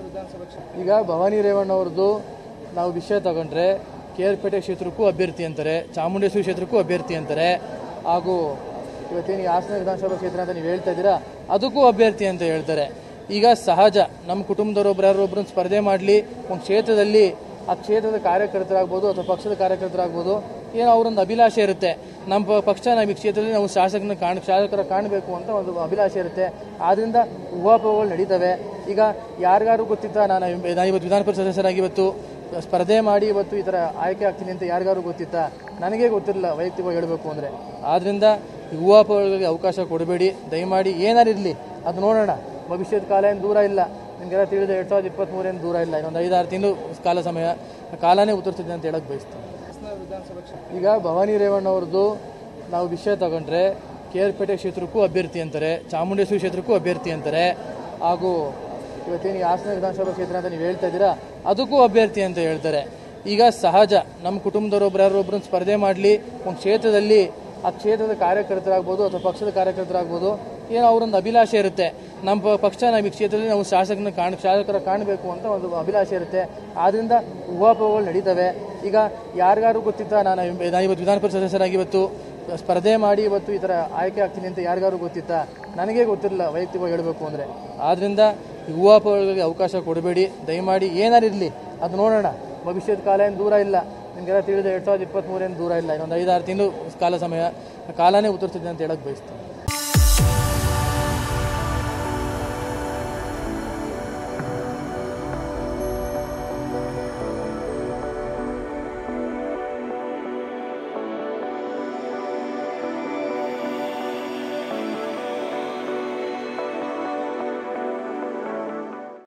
ವಿಧಾನಸಭಾ ಕ್ಷೇತ್ರ ಈಗ ಭವಾನಿ ರೇವಣ್ಣ ಅವ್ರದ್ದು ನಾವು ವಿಷಯ ತಗೊಂಡ್ರೆ ಕೆ ಆರ್ ಪೇಟೆ ಕ್ಷೇತ್ರಕ್ಕೂ ಅಭ್ಯರ್ಥಿ ಅಂತಾರೆ ಚಾಮುಂಡೇಶ್ವರಿ ಕ್ಷೇತ್ರಕ್ಕೂ ಅಭ್ಯರ್ಥಿ ಅಂತಾರೆ ಹಾಗೂ ಇವತ್ತೇನು ಈ ಹಾಸನ ವಿಧಾನಸಭಾ ಕ್ಷೇತ್ರ ಅಂತ ನೀವು ಹೇಳ್ತಾ ಇದ್ದೀರಾ ಅದಕ್ಕೂ ಅಭ್ಯರ್ಥಿ ಅಂತ ಹೇಳ್ತಾರೆ ಈಗ ಸಹಜ ನಮ್ಮ ಕುಟುಂಬದವರೊಬ್ರು ಯಾರೋ ಒಬ್ಬರನ್ನ ಸ್ಪರ್ಧೆ ಮಾಡಲಿ ಒಂದು ಕ್ಷೇತ್ರದಲ್ಲಿ ಆ ಕ್ಷೇತ್ರದ ಕಾರ್ಯಕರ್ತರಾಗ್ಬೋದು ಅಥವಾ ಪಕ್ಷದ ಕಾರ್ಯಕರ್ತರಾಗ್ಬೋದು ಏನೋ ಅವರೊಂದು ಅಭಿಲಾಷೆ ಇರುತ್ತೆ ನಮ್ಮ ಪ- ಪಕ್ಷ ನಾವು ಈ ಕ್ಷೇತ್ರದಲ್ಲಿ ನಾವು ಶಾಸಕನ ಕಾಣ್ ಶಾಸಕರ ಕಾಣಬೇಕು ಅಂತ ಒಂದು ಅಭಿಲಾಷೆ ಇರುತ್ತೆ ಆದ್ರಿಂದ ಊಹಾಪೋಹಗಳು ನಡೀತವೆ ಈಗ ಯಾರಿಗಾರು ಗೊತ್ತಿತ್ತ ನಾನು ನಾನು ಇವತ್ತು ವಿಧಾನ ಪರಿಷತ್ ಸದಸ್ಯರಾಗಿ ಇವತ್ತು ಸ್ಪರ್ಧೆ ಮಾಡಿ ಇವತ್ತು ಈ ಥರ ಆಯ್ಕೆ ಆಗ್ತೀನಿ ಅಂತ ಯಾರಿಗಾರು ಗೊತ್ತಿತ್ತಾ ನನಗೆ ಗೊತ್ತಿರಲಿಲ್ಲ ವೈಯಕ್ತಿಕವಾಗಿ ಹೇಳಬೇಕು ಅಂದರೆ ಆದ್ರಿಂದ ಈ ಊಹಾಪೋಹಗಳಿಗೆ ಅವಕಾಶ ಕೊಡಬೇಡಿ ದಯಮಾಡಿ ಏನಾರು ಇರಲಿ ಅದು ನೋಡೋಣ ಭವಿಷ್ಯದ ಕಾಲ ಏನು ದೂರ ಇಲ್ಲ ನಿಮಗೆಲ್ಲ ತಿಳಿದ ಎರಡು ಸಾವಿರದ ಇಪ್ಪತ್ತ್ಮೂರೇನು ದೂರ ಇಲ್ಲ ಇನ್ನೊಂದು ಐದಾರು ತಿಂಗಳು ಕಾಲ ಸಮಯ ಆ ಕಾಲನೇ ಉತ್ತರಿಸ್ತಿದೆ ಅಂತ ಹೇಳಕ್ ಬಯಸ್ತೀನಿ ಹಾಸನ ವಿಧಾನಸಭಾ ಕ್ಷೇತ್ರ ಈಗ ಭವಾನಿ ರೇವಣ್ಣ ಅವ್ರದ್ದು ನಾವು ವಿಷಯ ತಗೊಂಡ್ರೆ ಕೆ ಆರ್ ಪೇಟೆ ಕ್ಷೇತ್ರಕ್ಕೂ ಅಭ್ಯರ್ಥಿ ಅಂತಾರೆ ಚಾಮುಂಡೇಶ್ವರಿ ಕ್ಷೇತ್ರಕ್ಕೂ ಅಭ್ಯರ್ಥಿ ಅಂತಾರೆ ಹಾಗೂ ಇವತ್ತೇನು ಈ ಹಾಸನ ವಿಧಾನಸಭಾ ಕ್ಷೇತ್ರ ಅಂತ ನೀವು ಹೇಳ್ತಾ ಇದ್ದೀರಾ ಅದಕ್ಕೂ ಅಭ್ಯರ್ಥಿ ಅಂತ ಹೇಳ್ತಾರೆ ಈಗ ಸಹಜ ನಮ್ಮ ಕುಟುಂಬದವರೊಬ್ರು ಯಾರೋ ಒಬ್ಬರನ್ನ ಸ್ಪರ್ಧೆ ಮಾಡಲಿ ಒಂದು ಕ್ಷೇತ್ರದಲ್ಲಿ ಆ ಕ್ಷೇತ್ರದ ಕಾರ್ಯಕರ್ತರಾಗ್ಬೋದು ಅಥವಾ ಪಕ್ಷದ ಕಾರ್ಯಕರ್ತರಾಗ್ಬೋದು ಏನೋ ಅವರೊಂದು ಅಭಿಲಾಷೆ ಇರುತ್ತೆ ನಮ್ಮ ಪ- ಪಕ್ಷ ನಾವು ಈ ಕ್ಷೇತ್ರದಲ್ಲಿ ನಾವು ಶಾಸಕನ ಕಾಣ್ ಶಾಸಕರ ಕಾಣಬೇಕು ಅಂತ ಒಂದು ಅಭಿಲಾಷೆ ಇರುತ್ತೆ ಆದ್ರಿಂದ ಊಹಾಪೋಹಗಳು ನಡೀತವೆ ಈಗ ಯಾರಿಗಾರು ಗೊತ್ತಿತ್ತ ನಾನು ನಾನು ಇವತ್ತು ವಿಧಾನ ಪರಿಷತ್ ಸದಸ್ಯರಾಗಿ ಇವತ್ತು ಸ್ಪರ್ಧೆ ಮಾಡಿ ಇವತ್ತು ಈ ಥರ ಆಯ್ಕೆ ಆಗ್ತೀನಿ ಅಂತ ಯಾರಿಗಾರು ಗೊತ್ತಿತ್ತಾ ನನಗೆ ಗೊತ್ತಿರಲಿಲ್ಲ ವೈಯಕ್ತಿಕವಾಗಿ ಹೇಳಬೇಕು ಅಂದರೆ ಆದ್ರಿಂದ ಈ ಊಹಾಪೋಹಗಳಿಗೆ ಅವಕಾಶ ಕೊಡಬೇಡಿ ದಯಮಾಡಿ ಏನಾರು ಇರಲಿ ಅದು ನೋಡೋಣ ಭವಿಷ್ಯದ ಕಾಲ ಏನು ದೂರ ಇಲ್ಲ ನಿಮಗೆಲ್ಲ ತಿಳಿದ ಎರಡು ಸಾವಿರದ ಇಪ್ಪತ್ತ್ಮೂರೇನು ದೂರ ಇಲ್ಲ ಇನ್ನೊಂದು ಐದಾರು ತಿಂಗಳು ಕಾಲ ಸಮಯ ಆ ಕಾಲನೇ ಉತ್ತರಿಸ್ತಿದೆ ಅಂತ ಹೇಳಕ್ ಬಯಸ್ತೀನಿ